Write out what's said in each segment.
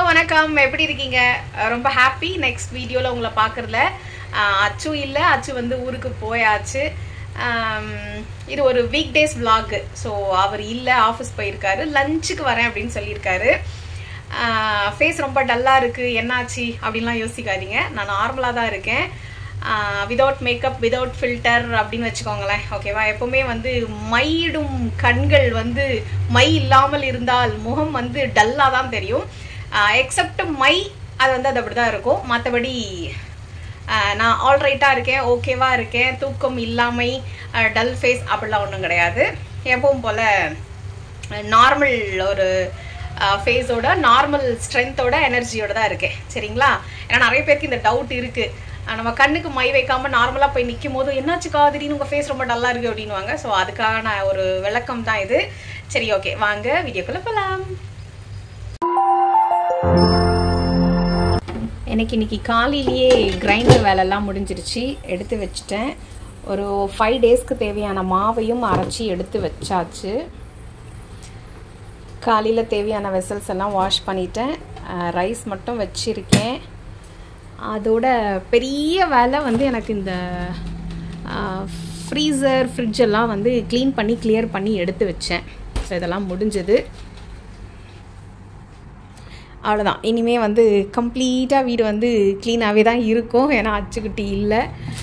வணக்கம் எப்படி இருக்கீங்க அஹ் ரொம்ப ஹாப்பி நெக்ஸ்ட் வீடியோவில் உங்களை பார்க்குறதுல அச்சு இல்லை அச்சு வந்து ஊருக்கு போயாச்சு ஆம், இது ஒரு வீக் டேஸ் vlog ஸோ அவர் இல்லை ஆஃபீஸ் போயிருக்காரு லஞ்சுக்கு வரேன் அப்படின்னு சொல்லியிருக்காரு ஃபேஸ் ரொம்ப டல்லாக இருக்குது என்னாச்சு அப்படின்லாம் யோசிக்காதீங்க நான் நார்மலாக தான் இருக்கேன் விதவுட் மேக்கப் விதவுட் ஃபில்டர் அப்படின்னு வச்சுக்கோங்களேன் ஓகேவா எப்பவுமே வந்து மையிடும் கண்கள் வந்து மை இல்லாமல் இருந்தால் முகம் வந்து டல்லாக தான் தெரியும் எக்ஸப்ட் மை அது வந்து அது அப்படி தான் இருக்கும் மற்றபடி நான் ஆல்ரைட்டாக இருக்கேன் ஓகேவா இருக்கேன் தூக்கம் இல்லாமை டல் ஃபேஸ் அப்படிலாம் ஒன்றும் கிடையாது எப்பவும் போல் நார்மல் ஒரு ஃபேஸோட நார்மல் ஸ்ட்ரென்த்தோட எனர்ஜியோட தான் இருக்கேன் சரிங்களா ஏன்னா நிறைய பேருக்கு இந்த டவுட் இருக்குது நம்ம கண்ணுக்கு மை வைக்காம நார்மலாக போய் நிற்கும் போது என்னாச்சுக்கா திடீர்னு உங்கள் ஃபேஸ் ரொம்ப டல்லாக இருக்குது அப்படின்வாங்க ஸோ அதுக்கான ஒரு விளக்கம் தான் இது சரி ஓகே வாங்க வீடியோக்குள்ளே போகலாம் எனக்கு இன்னைக்கு காலையிலேயே கிரைண்டர் வேலைலாம் முடிஞ்சிருச்சு எடுத்து வச்சுட்டேன் ஒரு ஃபைவ் டேஸ்க்கு தேவையான மாவையும் அரைச்சி எடுத்து வச்சாச்சு காலையில் தேவையான வெசல்ஸ் எல்லாம் வாஷ் பண்ணிட்டேன் ரைஸ் மட்டும் வச்சுருக்கேன் அதோட பெரிய வேலை வந்து எனக்கு இந்த ஃப்ரீசர் ஃப்ரிட்ஜெல்லாம் வந்து க்ளீன் பண்ணி கிளியர் பண்ணி எடுத்து வச்சேன் ஸோ இதெல்லாம் முடிஞ்சது அவ்வளோதான் இனிமே வந்து கம்ப்ளீட்டாக வீடு வந்து க்ளீனாகவே தான் இருக்கும் ஏன்னா அச்சுக்குட்டி இல்லை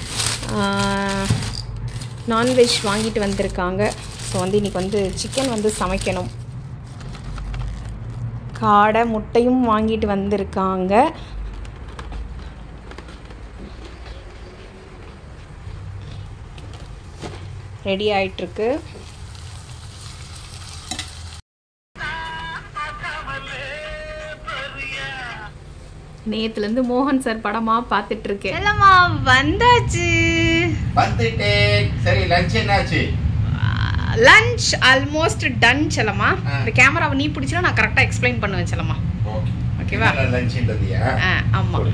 நான்வெஜ் வாங்கிட்டு வந்திருக்காங்க ஸோ வந்து இன்றைக்கி வந்து சிக்கன் வந்து சமைக்கணும் காடை முட்டையும் வாங்கிட்டு வந்திருக்காங்க ரெடி ஆயிட்டிருக்கு நேத்துலேருந்து மோகன் சார் படமா பார்த்துட்டு இருக்கேன் இல்லம்மா வந்தாச்சு வந்துட்டேன் சரி லஞ்ச் என்னாச்சு லஞ்ச் ஆல்மோஸ்ட் டன் செல்லம்மா ஆ. இந்த கேமராவை நீ பிடிச்சினா நான் கரெக்டாக எக்ஸ்பிளைன் பண்ணுவேன் செல்லம்மா ஓகே ஓகேவா? லஞ்ச்ன்றதியா ஆ ஆமாம்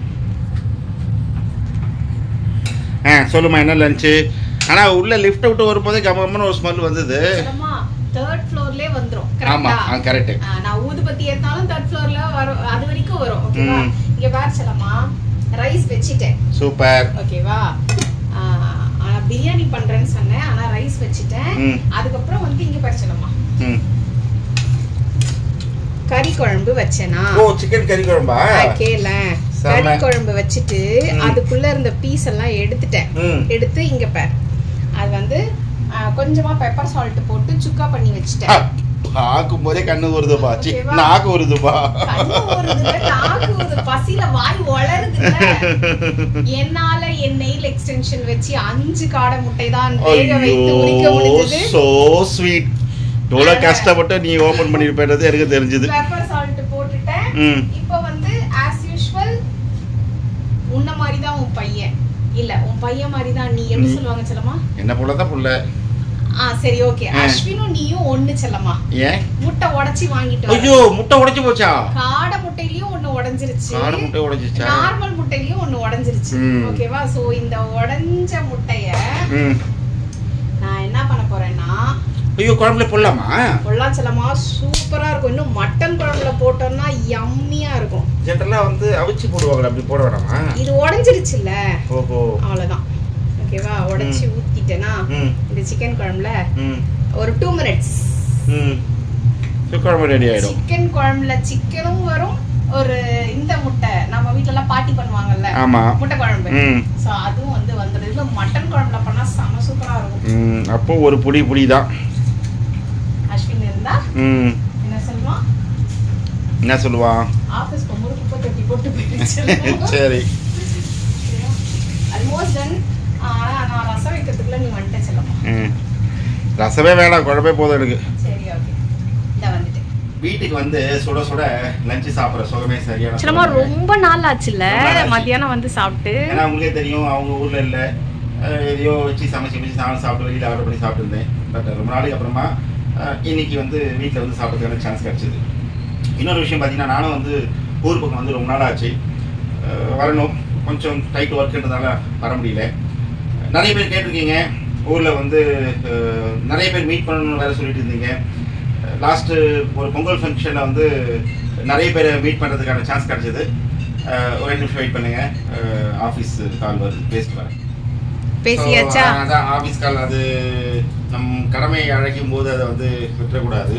ஆ சொல்லுமா என்ன லஞ்சு ஆனா உள்ள லிஃப்ட் விட்டு வரும்போதே கமகமன்னு ஒரு ஸ்மெல் வந்தது செல்லம்மா தேர்ட் ஃப்ளோர்லேயே வந்துரும் ஆமா கரெக்டா ஆ கரெக்ட் ஆ, நான் ஊதுபத்தி ஏத்தாலும் தேர்ட் ஃப்ளோர்ல வரும் அது வரைக்கும் வரும் ஓகேவா ம். இங்க பாரு செல்லம்மா ரைஸ் வச்சிட்டேன் சூப்பர் ஓகேவா ஆ, ஆனா பிரியாணி பண்றேன்னு சொன்னேன் ஆனா ரைஸ் வச்சிட்டேன் ம். அதுக்கப்புறம் வந்து இங்க பாரு செல்லம்மா ம் கறி குழம்பு வச்சேனா ஓ சிக்கன் கறி குழம்பா கேள செம. கறி குழம்பு வச்சுட்டு ம். அதுக்குள்ள இருந்த பீஸ் எல்லாம் எடுத்துட்டேன் ம் எடுத்து இங்க பாரு அது வந்து ஆ, கொஞ்சமா பெப்பர் சால்ட் போட்டு சுக்கா பண்ணி வச்சுட்டேன் பார்க்கும் போதே கண்ணு வருதுப்பா சி ஓகேவா? நாக்கு வருதுப்பா கண்ணு ஊறுதுல்ல, நாக்கு ஊறுது, பசியில வாய் ஒளருதுல்ல. என்னால என் நெயில் எக்ஸ்டென்ஷன் வச்சு அஞ்சு காடை முட்டை தான் வேக வைத்து உரிக்க ஐயோ முடிஞ்சது சோ ஸ்வீட் இவ்வளோ கஷ்டப்பட்டு நீ ஓபன் பண்ணிருப்பேன்றது எனக்கு தெரிஞ்சது பெப்பர் சால்ட் போட்டுட்டேன் ம் இப்போ வந்து ஆஸ் யூஷுவல் உன்ன மாதிரி தான் உன் பையன் இல்ல உன் பையன் மாதிரி தான் நீ எப்படி ம். சொல்லுவாங்க செல்லமா என்ன போல தான் புள்ள ஆ சரி ஓகே ஆ. அஸ்வினும் நீயும் ஒண்ணு செல்லமா ஏன் முட்டை உடைச்சி வாங்கிட்டு வர. ஐயோ முட்டை உடைச்சு போச்சா காடை முட்டையிலயும் ஒண்ணு உடைஞ்சிருச்சு காடை முட்டை உடைஞ்சிச்சா நார்மல் முட்டையிலயும் ஒண்ணு உடைஞ்சிருச்சு ம். ஓகேவா சோ இந்த உடைஞ்ச முட்டைய ம் நான் என்ன பண்ண போறேன்னா ஐயோ குழம்புல போடலாமா பொள்ளாச்சலமா சூப்பரா இருக்கும் இன்னும் மட்டன் குழம்புல போட்டோம்னா யம்மியா இருக்கும் ஜென்ரலாக வந்து அவிச்சு போடுவாங்களே அப்படி போட வேணாமா இது உடைஞ்சிருச்சுல்ல ஓஹோ அவ்வளவுதான் ஓகேவா உடைச்சி ஊத்திட்டேனா ம் இந்த சிக்கன் குழம்புல ம் ஒரு டூ மினிட்ஸ் ம் சரி, குழம்பு ரெடி ஆயிடும் சிக்கன் குழம்புல சிக்கனும் வரும் ஒரு இந்த முட்டை நம்ம வீட்ல எல்லாம் பாட்டி பண்ணுவாங்கல்ல ஆமா முட்டை குழம்பு ம் சோ அதுவும் வந்து வந்துடும் இதுல மட்டன் குழம்புல பண்ணா செம சூப்பரா இருக்கும் ம் அப்போ ஒரு புடி புடி தான் அஸ்வின் இருந்தா ம் என்ன சொல்லுவான் என்ன சொல்லுவான் ஆபீஸ் போகும்போது குப்பை தொட்டி போட்டு போயிடுச்சு சரி ஆல்மோஸ்ட் டன் ஆனா நான் ரசம் வைக்கிறதுக்குள்ள நீ வந்துட்ட செல்லமா ம் ரசமே வேணாம் குழம்பே போதும் எனக்கு சரி ஓகே இந்த வந்துட்டேன் வீட்டுக்கு வந்து சுட சுட லஞ்ச் சாப்பிட்ற சுகமே சரியான சிலமா சுகமே. ரொம்ப நாள் ஆச்சுல்ல ரொம்ப நாள் ஆச்சு. மத்தியானம் வந்து சாப்பிட்டு ஏன்னா உங்களுக்கே தெரியும் அவங்க ஊர்ல இல்ல அஹ் எதையோ வச்சு சமைச்சு வச்சு சாப்பிட்டு சாப்பிட்டு வெளியில ஆர்டர் பண்ணி சாப்பிட்டு இருந்தேன் பட் ரொம்ப நாளைக்கு அப்புறமா அஹ், இன்னைக்கு வந்து வீட்டில் வந்து சாப்பிட்றதுக்கான சான்ஸ் கிடைச்சது இன்னொரு விஷயம் பார்த்தீங்கன்னா நானும் வந்து ஊர் பக்கம் வந்து ரொம்ப நாள் ஆச்சு அஹ், வரணும் கொஞ்சம் டைட் ஒர்க்குன்றதால வர முடியல நிறைய பேர் கேட்டிருக்கீங்க ஊரில் வந்து அஹ், நிறைய பேர் மீட் பண்ணணும்னு வேற சொல்லிட்டு இருந்தீங்க லாஸ்ட்டு ஒரு பொங்கல் ஃபங்க்ஷனில் வந்து நிறைய பேரை மீட் பண்ணுறதுக்கான சான்ஸ் கிடைச்சது அஹ், ஒரு ரெண்டு நிமிஷம் வெயிட் பண்ணுங்க ஆஃபீஸ் கால் வருது பேசிட்டு வரேன் பேசியாச்சா So, அதான் ஆஃபீஸ் கால் அது நம் கடமையை அழைக்கும் போது அதை வந்து விட்டுறக்கூடாது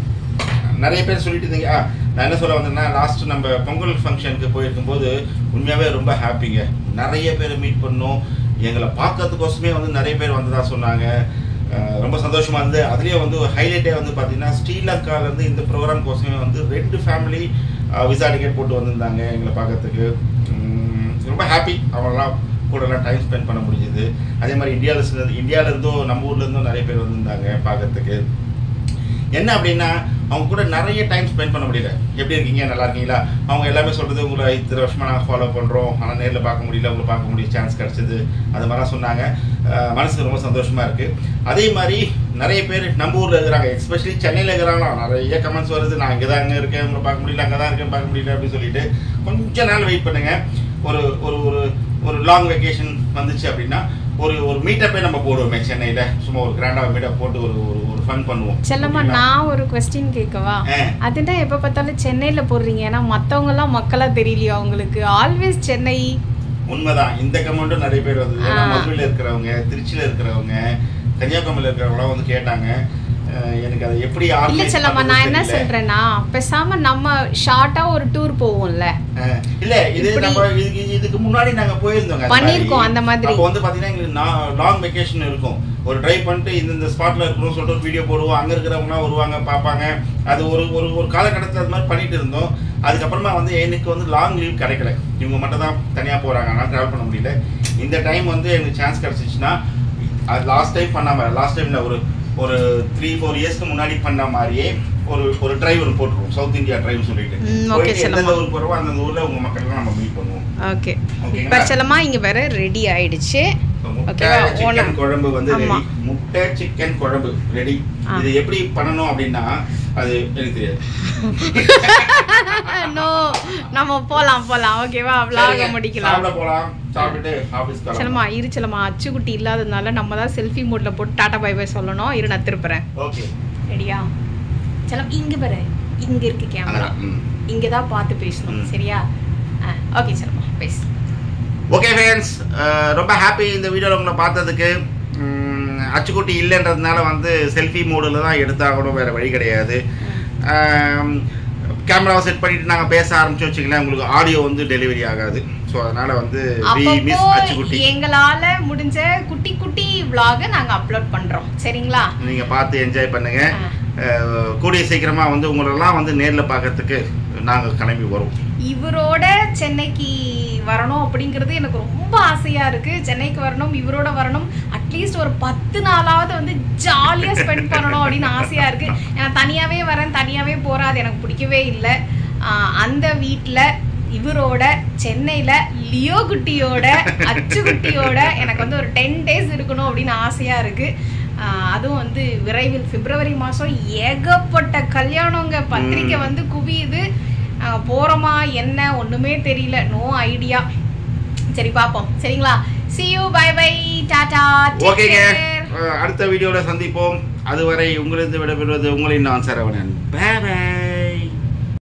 நிறைய பேர் சொல்லிட்டு இருந்தீங்க ஆ, நான் என்ன சொல்ல வந்தேன்னா லாஸ்ட் நம்ம பொங்கல் ஃபங்க்ஷனுக்கு போயிருக்கும் போது உண்மையாகவே ரொம்ப ஹாப்பிங்க நிறைய பேர் மீட் பண்ணோம் எங்களை பார்க்கறதுக்கோசமே வந்து நிறைய பேர் வந்ததா சொன்னாங்க அஹ் ரொம்ப சந்தோஷமா இருந்து அதுலேயே வந்து ஒரு ஹைலைட்டே வந்து பார்த்தீங்கன்னா ஸ்ரீலங்காலேருந்து இந்த ப்ரோக்ராம் கோசமே வந்து ரெண்டு ஃபேமிலி விசா டிக்கெட் போட்டு வந்திருந்தாங்க எங்களை பார்க்கறதுக்கு உம், ரொம்ப ஹாப்பி அவங்களாம் கூடலாம் டைம் ஸ்பெண்ட் பண்ண முடிஞ்சது அதே மாதிரி இந்தியாவில் இந்தியாவிலேருந்தும் நம்ம ஊர்லேருந்தும் நிறைய பேர் வந்திருந்தாங்க பார்க்கறதுக்கு என்ன அப்படின்னா அவங்க கூட நிறைய டைம் ஸ்பெண்ட் பண்ண முடியல எப்படி இருக்கீங்க நல்லா இருக்கீங்களா அவங்க எல்லாமே சொல்றது உங்களை இத்தனை வருஷமா நாங்கள் ஃபாலோ பண்றோம் ஆனால் நேரில் பார்க்க முடியல உங்களை பார்க்க முடிய சான்ஸ் கிடைச்சது அது மாதிரிலாம் சொன்னாங்க அஹ் மனசுக்கு ரொம்ப சந்தோஷமா இருக்கு அதே மாதிரி நிறைய பேர் நம்ம ஊர்ல இருக்கிறாங்க எஸ்பெஷலி சென்னையில் இருக்கிறாங்களா நிறைய கமெண்ட்ஸ் வருது நான் இங்கே தான் அங்கே இருக்கேன் உங்களை பார்க்க முடியல அங்கே தான் இருக்கேன் பார்க்க முடியல அப்படின்னு சொல்லிட்டு கொஞ்ச நாள் வெயிட் பண்ணுங்க ஒரு ஒரு ஒரு ஒரு லாங் வெக்கேஷன் வந்துச்சு அப்படின்னா ஒரு ஒரு மீட்டப்பே நம்ம போடுவோமே சென்னையில சும்மா ஒரு கிராண்டாக மீட்டப் போட்டு ஒரு ஒரு ஒரு ஃபன் பண்ணுவோம் செல்லம்மா ஓகேங்களா? நான் ஒரு கொஸ்டின் கேட்கவா ஆ. அதுனா எப்ப பார்த்தாலும் சென்னையில போடுறீங்க ஏன்னா மத்தவங்க எல்லாம் மக்களா தெரியலையா உங்களுக்கு ஆல்வேஸ் சென்னை உண்மைதான் இந்த கமெண்ட்டும் நிறைய பேர் வந்தது ஏன்னா ஆ. மதுரையில் இருக்கிறவங்க திருச்சியில் இருக்கிறவங்க கன்னியாகுமரியில் இருக்கிறவங்களாம் வந்து கேட்டாங்க அஹ் எனக்கு அதை எப்படி இல்ல organize செல்லம்மா நான் பண்றதுன்னு என்ன தெரியல. சொல்றேன்னா பேசாம நம்ம ஷார்ட்டா ஒரு டூர் போவோம்ல அஹ் இல்ல இது இப்படி- நம்ம இதுக்கு இதுக்கு முன்னாடி நாங்க போயிருந்தோங்க அது பண்ணியிருக்கோம் அந்த மாதிரி. அப்போ வந்து பாத்தீங்கன்னா எங்களுக்கு லாங் வெக்கேஷன் இருக்கும் ஒரு ட்ரை பண்ணிட்டு இந்த இந்த ஸ்பாட்ல இருக்கணும் சொல்லிட்டு ஒரு வீடியோ போடுவோம் அங்க இருக்கிறவங்களாம் வருவாங்க பார்ப்பாங்க அது ஒரு ஒரு ஒரு காலகட்டத்தில் அது மாதிரி பண்ணிட்டு இருந்தோம் அதுக்கப்புறமா வந்து எனக்கு வந்து லாங் லீவ் கிடைக்கல இவங்க மட்டும் தான் தனியா போறாங்க அதனால ட்ராவல் பண்ண முடியல இந்த டைம் வந்து எனக்கு சான்ஸ் கிடைச்சிச்சுன்னா அது லாஸ்ட் டைம் பண்ணாம லாஸ்ட் டைம்ல ஒரு ஒரு த்ரீ ஃபோர் இயர்ஸ்க்கு முன்னாடி பண்ண மாதிரியே ஒரு ஒரு டிரைவ் ஒன்று போட்டுருவோம் சவுத் இந்தியா டிரைவ் சொல்லிட்டு ம், okay, போயிட்டு எந்தெந்த செல்லம்மா. ஊருக்கு போறோமோ அந்தந்த ஊர்ல உங்க மக்கள்லாம் நம்ம மீட் பண்ணுவோம் ஓகே ஓகேங்களா? இப்ப செல்லம்மா இங்க வேற ரெடி ஆயிடுச்சு இப்ப முட்டை ஓகேவா? சிக்கன் ஓனம். குழம்பு வந்து ஆமா. ரெடி முட்டை சிக்கன் குழம்பு ரெடி ஆ. இது எப்படி பண்ணணும் அப்படின்னா அது எனக்கு தெரியாது நோ நம்ம போலாம் போலாம் ஓகேவா vlog சரிங்க, முடிக்கலாம் சாப்பிட போலாம் சாப்பிட்டுட்டு ஆபீஸ் செல்லம்மா இரு செல்லம்மா அச்சுக்குட்டி இல்லாததுனால நம்ம தான் செல்ஃபி மோட்ல போட்டு டாடா பை பை சொல்லணும் இரு நான் திருப்புறேன் ஓகே ரெடியா செல்லம் இங்க பாரு இங்க இருக்கு கேமரா ம் இங்க தான் பார்த்து பேசணும் ம். சரியா ஓகே செல்லம்மா பேசு ஓகே ஃப்ரெண்ட்ஸ் ரொம்ப ஹாப்பி இந்த வீடியோவில் உங்களை பார்த்ததுக்கு உம், அச்சுக்குட்டி இல்லைன்றதுனால வந்து செல்ஃபி மோடில் தான் எடுத்தாகணும் வேறு வழி கிடையாது கேமராவை செட் பண்ணிட்டு நாங்கள் பேச ஆரம்பிச்சு வச்சுக்கலாம் உங்களுக்கு ஆடியோ வந்து டெலிவரி ஆகாது ஸோ அதனால வந்து வி மிஸ் அப்பப்போ அச்சுக்குட்டி எங்களால முடிஞ்ச குட்டி குட்டி vlog நாங்க அப்லோட் பண்றோம் சரிங்களா நீங்கள் பார்த்து என்ஜாய் பண்ணுங்க ஆ. அஹ், கூடிய சீக்கிரமாக வந்து உங்களெல்லாம் வந்து நேரில் பார்க்கறதுக்கு நாங்கள் கிளம்பி வரோம் இவரோட சென்னைக்கு வரணும் அப்படிங்கிறது எனக்கு ரொம்ப ஆசையா இருக்கு சென்னைக்கு வரணும் இவரோட வரணும் அட்லீஸ்ட் ஒரு பத்து நாளாவது வந்து ஜாலியா ஸ்பெண்ட் பண்ணணும் அப்படின்னு ஆசையா இருக்கு நான் தனியாவே வரேன் தனியாவே போறேன் அது எனக்கு பிடிக்கவே இல்லை ஆஹ் அந்த வீட்ல இவரோட சென்னையில லியோ குட்டியோட அச்சு குட்டியோட எனக்கு வந்து ஒரு டென் டேஸ் இருக்கணும் அப்படின்னு ஆசையா இருக்கு ஆஹ் அதுவும் வந்து விரைவில் பிப்ரவரி மாசம் ஏகப்பட்ட கல்யாணங்க பத்திரிக்கை வந்து குவியுது ஆஹ் போறோமா என்ன ஒண்ணுமே தெரியல நோ ஐடியா சரி பாப்போம் சரிங்களா see you bye bye Tata ஓகேங்க அஹ், அடுத்த வீடியோவில் சந்திப்போம் அதுவரை உங்களிருந்து விடைபெறுவது உங்களின் நான் சரவணன் பாய்